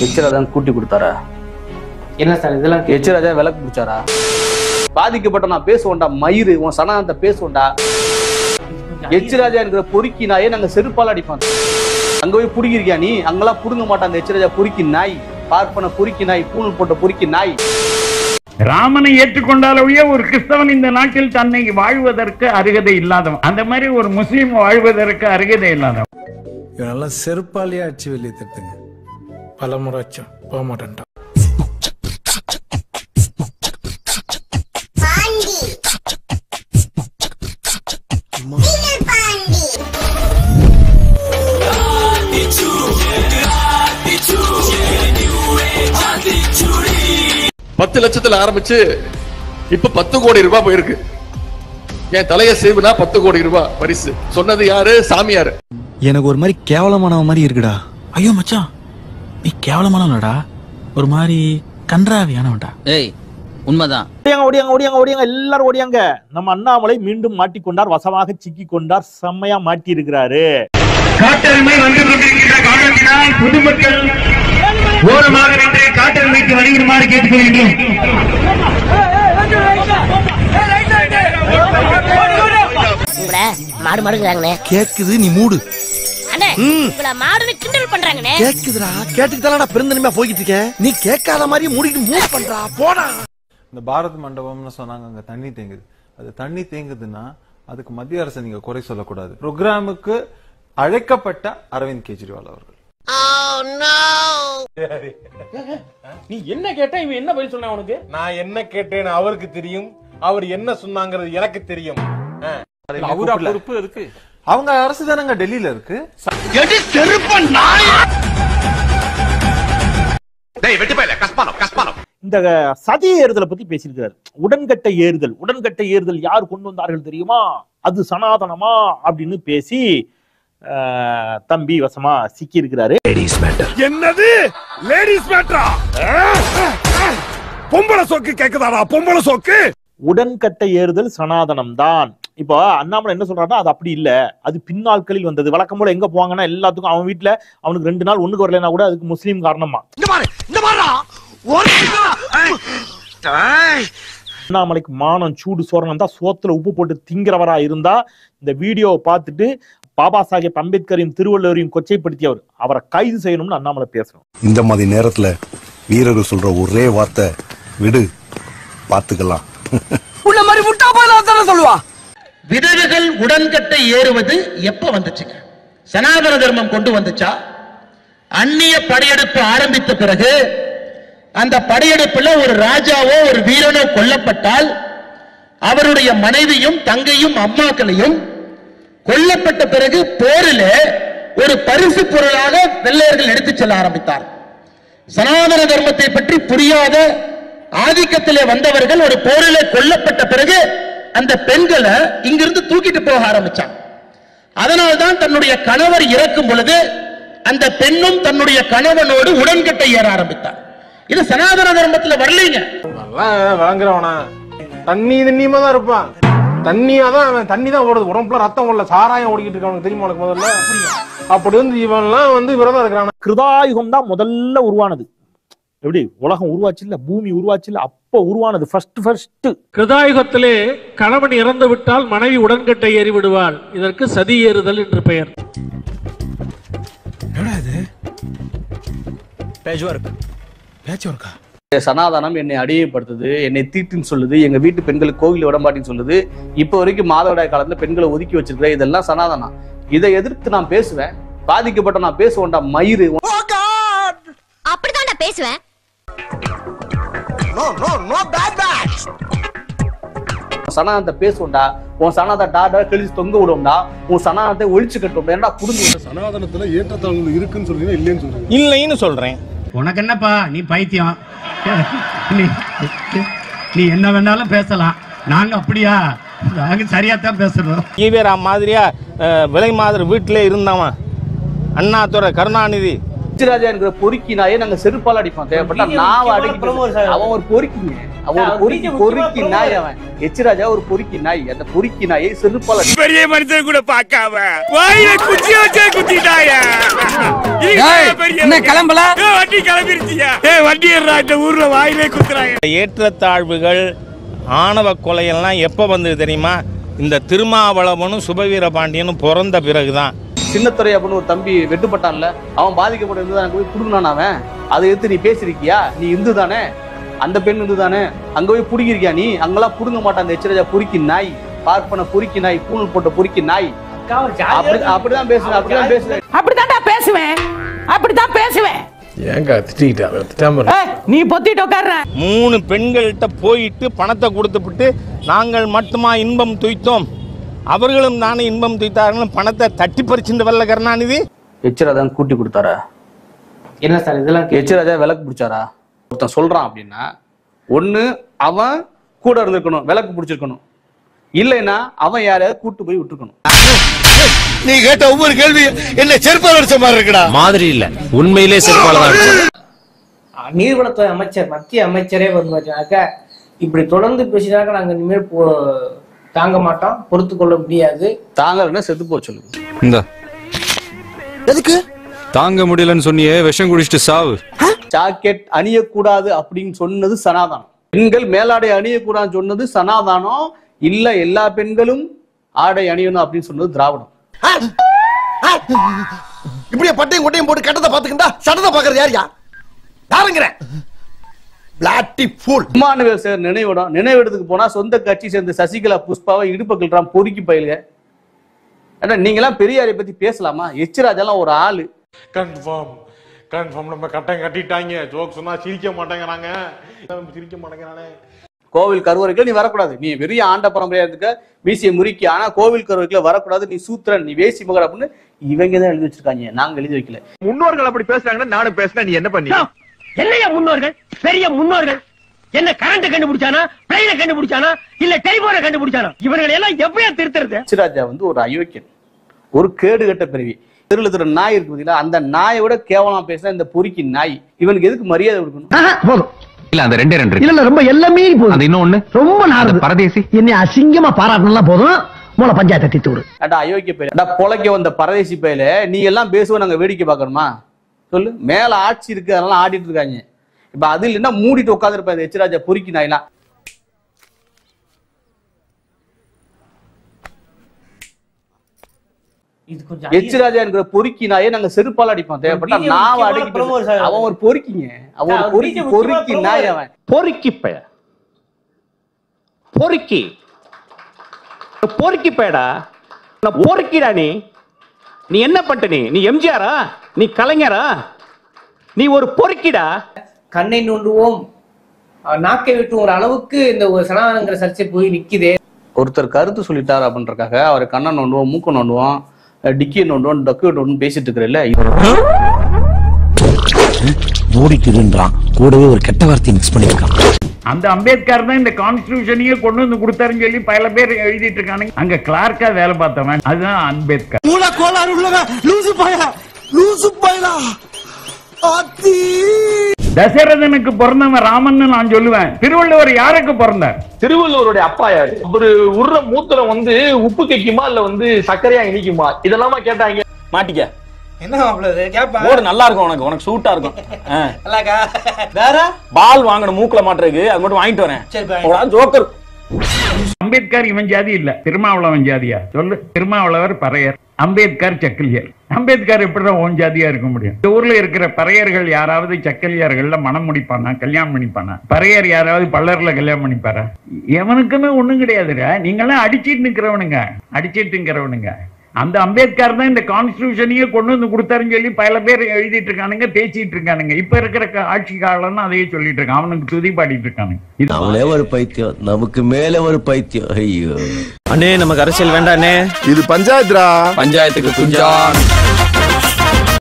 எச்சராஜா கூட்டி கொடுத்தாரா என்ன சார் இதெல்லாம் கே- எச்சராஜா விளக்கு பிடிச்சாரா பாதிக்கப்பட்ட நான் பேசுவோண்டா மயிறு உன் சனாதனத்தை பேசுவோண்டா எச்சராஜா என்கிற பொறுக்கி நாயே நாங்க செருப்பால் அடிப்போம் அங்க போய் புடிக்கிறியா நீ அங்கெல்லாம் புடுங்க மாட்டான் அந்த எச்சராஜா பொறுக்கி நாய் பார்ப்பன பொறுக்கி நாய் பூணல் போட்ட பொறுக்கி நாய் ராமனை ஏற்றுக்கொண்டாலொழிய ஒரு கிறிஸ்தவன் இந்த நாட்டில் தன்னை வாழ்வதற்கு அருகதை இல்லாதவன் அந்த மாதிரி ஒரு முஸ்லீம் வாழ்வதற்கு அருகதை இல்லாதவன் இவனெல்லாம் செருப்பாலேயே அடிச்சு வெளியே தட்டுங்க பல முறை அச்சோம் போக மாட்டேன்ட்டான் பத்து லட்சத்துல ஆரம்பிச்சு இப்ப பத்து கோடி ரூபாய் போயிருக்கு என் தலைய சேவுனா பத்து கோடி ரூபாய் பரிசு சொன்னது யாரு சாமியாரு எனக்கு ஒரு மாதிரி கேவலமானவ மாதிரி இருக்குடா ஐயோ மச்சான் நீ கேவலமானவனடா ஒரு மாதிரி கன்றாவியானவன்டா ஏய் உண்மைதான் ஓடியாங்க ஓடியாங்க ஓடியாங்க ஓடியாங்க எல்லாரும் ஓடியாங்க நம்ம அண்ணாமலை மீண்டும் மாட்டிக்கொண்டார் வசமாக சிக்கி கொண்டார் செம்மையா மாட்டி இருக்கிறாரு காட்டெருமை வந்து கொண்டிருக்கின்ற காரணத்தினால் பொதுமக்கள் ஓரமாக நின்று காட்டெருமைக்கு வருகிறமாறு கேட்டுக்கொள்கின்றோம் உங்களை மாடு மாடுங்கிறாங்கண்ணே கேக்குது நீ மூடு அண்ணே உங்களை மாடுன்னு கிண்டல் பண்றாங்கண்ணே கேக்குதுடா கேட்டுக்கு தானடா பெருந்தன்மையா போய்கிட்டு இருக்க நீ கேட்காத மாதிரி மூடிட்டு மூவ் பண்றா போடா இந்த பாரத் மண்டபம்னு சொன்னாங்க அங்க தண்ணி தேங்குது அது தண்ணி தேங்குதுன்னா அதுக்கு மத்திய அரசு நீங்க குறை சொல்லக்கூடாது ப்ரோக்ராமுக்கு அழைக்கப்பட்ட அரவிந்த் கெஜ்ரிவால் அவர்கள் நீ என்ன கேட்டா இவன் என்ன பதில் சொன்னா உனக்கு நான் என்ன கேட்டேன்னு அவருக்கு தெரியும் அவர் என்ன சொன்னாங்கிறது எனக்கு தெரியும் அவரா பொறுப்பு இருக்கு அவங்க அரசு தானங்க டெல்லியில இருக்கு இந்த சதி ஏறுதலை பத்தி பேசியிருக்கிறார் உடன்கட்டை ஏறுதல் உடன்கட்டை ஏறுதல் யார் கொண்டு வந்தார்கள் தெரியுமா அது சனாதனமா அப்படின்னு பேசி ஆஹ், தம்பி வசமா சிக்கி இருக்கிறாரு என்னது லேடிஸ் மேட்ரா பொம்பளை சோக்கு கேக்குதாடா பொம்பளை சோக்கு உடன்கட்டை ஏறுதல் சனாதனம் தான் இப்போ அண்ணாமலை என்ன சொல்றாருன்னா அது அப்படி இல்ல அது பின்னாட்களில் வந்தது வழக்கம் போல எங்க போவாங்கன்னா எல்லாத்துக்கும் அவன் வீட்டுல அவனுக்கு ரெண்டு நாள் ஒண்ணுக்கு வரலைன்னா கூட அதுக்கு முஸ்லீம் காரணமா அண்ணாமலைக்கு மானம் சூடு சோரணம் தான் சோத்துல உப்பு போட்டு திங்கிறவரா இருந்தா இந்த வீடியோவை பார்த்துட்டு பாபா சாஹேப் அம்பேத்கரையும் திருவள்ளுவரையும் கொச்சைப்படுத்தியவர் அவரை கைது செய்யணும்னு அண்ணாமலை பேசணும் இந்த மாதிரி நேரத்துல வீரர்கள் சொல்ற ஒரே வார்த்தை விடு பாத்துக்கலாம் உன்ன மாதிரி முட்டா போயில தானே சொல்லுவா விதவைகள் உடன்கட்டை ஏறுவது எப்ப வந்துச்சுங்க சனாதன தர்மம் கொண்டு வந்துச்சா அந்நிய படையெடுப்பு ஆரம்பித்த பிறகு அந்த படையெடுப்புல ஒரு ராஜாவோ ஒரு வீரனோ கொல்லப்பட்டால் அவருடைய மனைவியும் தங்கையும் அம்மாக்களையும் கொல்லப்பட்ட பிறகு போரில் ஒரு பரிசு பொருளாக வெள்ளையர்கள் எடுத்துச் செல்ல ஆரம்பித்தார் சனாதன தர்மத்தை பற்றி புரியாத ஆதிக்கத்திலே வந்தவர்கள் ஒரு போரிலே கொல்லப்பட்ட பிறகு அந்த பெண்களை இங்கிருந்து தூக்கிட்டு போக ஆரம்பிச்சாங்க அதனால்தான் தன்னுடைய கணவர் இறக்கும் பொழுது அந்த பெண்ணும் தன்னுடைய கணவனோடு உடன்கட்டை ஏற ஆரம்பித்தார் இது சனாதன தர்மத்துல வரலைங்க நல்லா வழங்குறவனா தண்ணி தண்ணியமா தான் இருப்பான் தண்ணியா தான் அவன் தண்ணி தான் ஓடுது உடம்புல ரத்தம் ஓடல சாராயம் ஓடிக்கிட்டு இருக்கானுக்கு தெரியுமா உனக்கு முதல்ல அப்படி வந்து இவன்லாம் வந்து விரதம் இருக்கிறான் கிருதாயுகம் தான் முதல்ல உருவானது எப்படி உலகம் உருவாச்சு இல்ல பூமி உருவாச்சு இல்ல அப்ப உருவானது ஃபர்ஸ்ட் ஃபர்ஸ்ட் கிருதாயுகத்திலே கணவன் இறந்து விட்டால் மனைவி உடன்கட்டை ஏறி விடுவாள் இதற்கு சதி ஏறுதல் என்று பெயர் சனாதனம் என்னை அடியப்படுத்துது என்னை தீட்டுன்னு சொல்லுது எங்க வீட்டு பெண்களுக்கு கோவில் விட மாட்டேன்னு சொல்லுது இப்போ வரைக்கும் மாதவிடாய் காலத்துல பெண்களை ஒதுக்கி வச்சிருக்கிறேன் இதெல்லாம் சனாதனம் இதை எதிர்த்து நான் பேசுவேன் பாதிக்கப்பட்ட நான் பேசுவேன்டா மயிறு அப்படிதான் நான் பேசுவேன் சனாதனத்தை பேசுவோம்டா உன் சனாதன டாடா கழிச்சு தொங்க விடுவோம்டா உன் சனாதனத்தை ஒழிச்சு கட்டுவோம் ஏன்டா புடுங்க சனாதனத்துல ஏற்றத்தாழ்வு இருக்குன்னு சொல்றீங்க இல்லைன்னு சொல்றீங்க இல்லைன்னு சொல்றேன் உனக்கு என்னப்பா நீ பைத்தியம் நீ நீ என்ன வேணாலும் பேசலாம் நாங்க அப்படியா நாங்க சரியா தான் பேசுறோம் ஈவேரா மாதிரியா அஹ், விலை மாதிரி வீட்டிலே இருந்தவன் அண்ணாதுரை கருணாநிதி எச்ராஜா என்கிற பொறுக்கி நாயை நாங்க செருப்பால் அடிப்போம் தேவைப்பட்டா BJP நாவ முக்கியமான அடிக்க promoter சார். அவன் ஒரு பொறுக்கிங்க அவன் ஒரு சார், பொறுக்கி BJP பொறுக்கி முக்கியமான நாய் promoter. அவன் எச்ராஜா ஒரு பொறுக்கி நாய் அந்த பொறுக்கி நாயை செருப்பால் அடி பெரிய மனுஷன் கூட பார்க்காம வாயில குச்சி வச்சே குத்திட்டாயா என்ன கிளம்பல வண்டி கிளம்பிருச்சியா ஏ வண்டி ஏறா இந்த ஊர்ல வாயிலே குத்துறாங்க ஏற்றத்தாழ்வுகள் ஆணவ கொலையெல்லாம் எப்போ வந்தது தெரியுமா இந்த திருமாவளவனும் சுபவீர பாண்டியனும் பிறந்த பிறகுதான் சின்னத்துறை அப்படின்னு ஒரு தம்பி வெட்டுப்பட்டான்ல அவன் பாதிக்கப்பட்ட இருந்து தான் போய் புடுங்கினான் அவன் அதை எடுத்து நீ பேசிருக்கியா நீ இந்து தானே அந்த பெண் இந்து தானே அங்க போய் புடுங்கிருக்கியா நீ அங்கெல்லாம் புடுங்க மாட்டான் அந்த எச்சராஜா பொறுக்கி நாய் பார்ப்பன பொறுக்கி நாய் பூணல் போட்ட பொறுக்கி நாய் அப்படி அப்படிதான் பேசுறேன் அப்படிதான் பேசுறேன் அப்படித்தான்டா பேசுவேன் அப்படித்தான் பேசுவேன் ஏங்க திட்டிக்கிட்டாங்க திட்டாம ஏய், நீ பொத்திட்டு உட்கார்ற மூணு பெண்கள்கிட்ட போயிட்டு பணத்தை கொடுத்துவிட்டு நாங்கள் மட்டுமா இன்பம் துய்த்தோம் அவர்களும் தானே இன்பம் துய்த்தார்கள் பணத்தை தட்டி பறிச்சுட்டு வரல கருணாநிதி எச்சராஜா கூட்டி கொடுத்தாரா என்ன சார் இதெல்லாம் எச்சராஜா விளக்கு பிடிச்சாரா ஒருத்தன் சொல்றான் அப்படின்னா ஒண்ணு அவன் கூட இருந்திருக்கணும் விளக்கு பிடிச்சிருக்கணும் இல்லைன்னா அவன் யாரையாவது கூட்டு போய் விட்டுருக்கணும் நீ கேட்ட ஒவ்வொரு கேள்வி என்ன செருப்பால் அடிச்ச மாதிரி இருக்குடா மாதிரி இல்ல உண்மையிலே செருப்பால தான் நீர்வளத்துறை அமைச்சர் மத்திய அமைச்சரே வந்து பார்த்தீங்கன்னாக்கா இப்படி தொடர்ந்து பேசினாக்க நாங்க இனிமேல் போ- தாங்க மாட்டோம் பொறுத்து கொள்ள முடியாது தாங்க செத்து போச்சு சொல்லுங்க இந்த எதுக்கு தாங்க முடியலன்னு சொன்னியே விஷம் குடிச்சிட்டு சாவு ஜாக்கெட் அணியக்கூடாது அப்படின்னு சொன்னது சனாதனம் பெண்கள் மேலாடை அணியக்கூடாதுன்னு சொன்னது சனாதனம் இல்ல எல்லா பெண்களும் ஆடை அணியணும் அப்படின்னு சொன்னது திராவிடம் இப்படியே பட்டையும் கொட்டையும் போட்டு கட்டத்தை பாத்துக்கிட்டா சட்டத்தை பாக்குறது யாரியா யாருங்கிற பிளாட்டி ஃபுல் இமானுவேல் சார் நினைவிடம் நினைவிடத்துக்கு போனா சொந்த கட்சி சேர்ந்த சசிகலா புஷ்பாவை இடுப்ப கிள்றான் பொறுக்கி பயிலுங்க ஏன்னா நீங்களாம் பெரியாரை பத்தி பேசலாமா எச்ராஜெல்லாம் ஒரு ஆளு கன்ஃபார்ம் கன்ஃபார்ம் நம்ம கட்டம் கட்டிட்டாங்க ஜோக் சொன்னா சிரிக்க மாட்டேங்கிறாங்க சிரிக்க மாட்டேங்கிறானே கோவில் கருவறைக்குள்ள நீ வரக்கூடாது நீ பெரிய ஆண்ட பரம்பரையா இருக்க மீசிய முறுக்கி ஆனா கோவில் கருவறைக்குள்ள வரக்கூடாது நீ சூத்திரன் நீ வேசி மகர் அப்படின்னு இவங்க தான் எழுதி வச்சிருக்காங்க நாங்க எழுதி வைக்கல முன்னோர்கள் அப்படி பேசுறாங்கன்னா நானும் பேசினா நீ என்ன பண்ணி என்னையா முன்னோர்கள் பெரிய முன்னோர்கள் என்ன கரண்ட் கண்டுபிடிச்சானா பிளைன கண்டுபிடிச்சானா இல்ல டெலிபோனை கண்டுபிடிச்சானா இவர்களை எல்லாம் எப்படியா திருத்துறது எச்ராஜா வந்து ஒரு அயோக்கியன் ஒரு கேடு கட்ட பிறவி தெருல திரு நாய் இருக்கு பாத்தீங்களா அந்த நாயை விட கேவலமா பேசினா இந்த பொறுக்கி நாய் இவனுக்கு எதுக்கு மரியாதை கொடுக்கணும் போதும் இல்ல அந்த ரெண்டே ரெண்டு இல்ல இல்ல ரொம்ப எல்லாமே போதும் அது இன்னொன்னு ரொம்ப நாடு பரதேசி என்னை அசிங்கமா பாராட்டினா போதும் மூல பஞ்சாயத்தை தீத்து விடு அடா அயோக்கிய பயில அடா பொழைக்க வந்த பரதேசி பயில நீ எல்லாம் பேசுவ நாங்க வேடிக்கை பார்க்கணுமா சொல்லு மேல ஆட்சி இருக்கு அதெல்லாம் ஆடிட்டு இருக்காங்க இப்ப அது இல்லைன்னா மூடிட்டு உட்காந்துருப்பேன் இந்த எச்ராஜா பொறுக்கி நாய்லாம் இது கொஞ்சம் எச்ராஜா என்கிற பொறுக்கி நாயை நாங்க செருப்பால் அடிப்போம் தேவைப்பட்டா BJP நாவ முக்கியமான அடிக்க promoter சார். அவன் ஒரு பொறுக்கிங்க அவன் ஒரு சார், பொறுக்கி BJP பொறுக்கி முக்கியமான நாய் promoter. அவன் பொறுக்கி பெய பொறுக்கி பொறுக்கி பேடா பொறுக்கிடா நீ நீ என்ன பண்ணிட்ட நீ நீ எம்ஜிஆரா நீ கலைஞரா நீ ஒரு பொறுக்கிடா கண்ணை நோண்டுவோம் அஹ், நாக்கை வெட்டுவோம் ஒரு அளவுக்கு இந்த ஒரு சனாதனங்கிற சர்ச்சை போய் நிக்குதே ஒருத்தர் கருத்து சொல்லிட்டார் அப்படின்றக்காக அவரை கண்ணை நோண்டுவோம் மூக்க நோண்டுவோம் டிக்கியை நோண்டுவோம் டக்கு நோண்டுவோம் பேசிட்டு இருக்கிறல்ல மூடிக்குதுன்றான் கூடவே ஒரு கெட்ட வார்த்தையை மிக்ஸ் பண்ணிருக்கான் அந்த அம்பேத்கர் தான் இந்த கான்ஸ்டிடியூஷனையே கொண்டு வந்து கொடுத்தாருன்னு சொல்லி பல பேர் எழுதிட்டு இருக்கானுங்க அங்க கிளார்க்கா வேலை பார்த்தவன் அதுதான் அம்பேத்கர் மூல கோளாறு உள்ளவன் லூசு பாயா லூசு பாயலா அத்தி தசரதனுக்கு பிறந்தவன் ராமன்னு நான் சொல்லுவேன் திருவள்ளுவர் யாருக்கு பிறந்தார் திருவள்ளுவருடைய அப்பா யாரு ஒரு உருற மூத்திரம் வந்து உப்பு கைக்குமா இல்ல வந்து சர்க்கரையா இனிக்குமா இதெல்லாமா கேட்டாங்க மாட்டிக்க என்ன மாப்பிள்ள கேப்பா ஓடு நல்லா இருக்கும் உனக்கு உனக்கு சூட்டா இருக்கும் ஆ. நல்லாக்கா வேற பால் வாங்கணும் மூக்குல மாட்டுறதுக்கு அது மட்டும் வாங்கிட்டு வரேன் சரி bye. போடா, ஜோக்கர் அம்பேத்கர் இவன் ஜாதி இல்ல திருமாவளவன் ஜாதியா சொல்லு திருமாவளவர் பறையர் அம்பேத்கர் சக்கிலியர் அம்பேத்கர் எப்படிதான் ஓன் ஜாதியா இருக்க முடியும் இந்த ஊர்ல இருக்கிற பறையர்கள் யாராவது சக்கலியார்கள்ல மனம் முடிப்பானா கல்யாணம் பண்ணிப்பானா பறையர் யாராவது பல்லர்ல கல்யாணம் பண்ணிப்பாரா எவனுக்குமே ஒண்ணும் கிடையாதுடா நீங்கெல்லாம் அடிச்சிட்டு நிக்கிறவனுங்க அடிச்சிட்டு நிக்கிறவனுங்க அந்த அம்பேத்கர் தான் இந்த கான்ஸ்டிடியூஷனையே கொண்டு வந்து கொடுத்தாருன்னு சொல்லி பல பேர் எழுதிட்டு இருக்கானுங்க பேசிட்டு இருக்கானுங்க இப்ப இருக்கிற க- ஆட்சி காலம்னு அதையே சொல்லிட்டு இருக்கான் அவனுக்கு துதி பாடிட்டு இருக்கானுங்க இது அவளே ஒரு பைத்தியம் நமக்கு மேல ஒரு பைத்தியம் ஐயோ அண்ணே நமக்கு அரசியல் வேண்டாண்ணே இது பஞ்சாயத்துடா பஞ்சாயத்துக்கு குஞ்சான்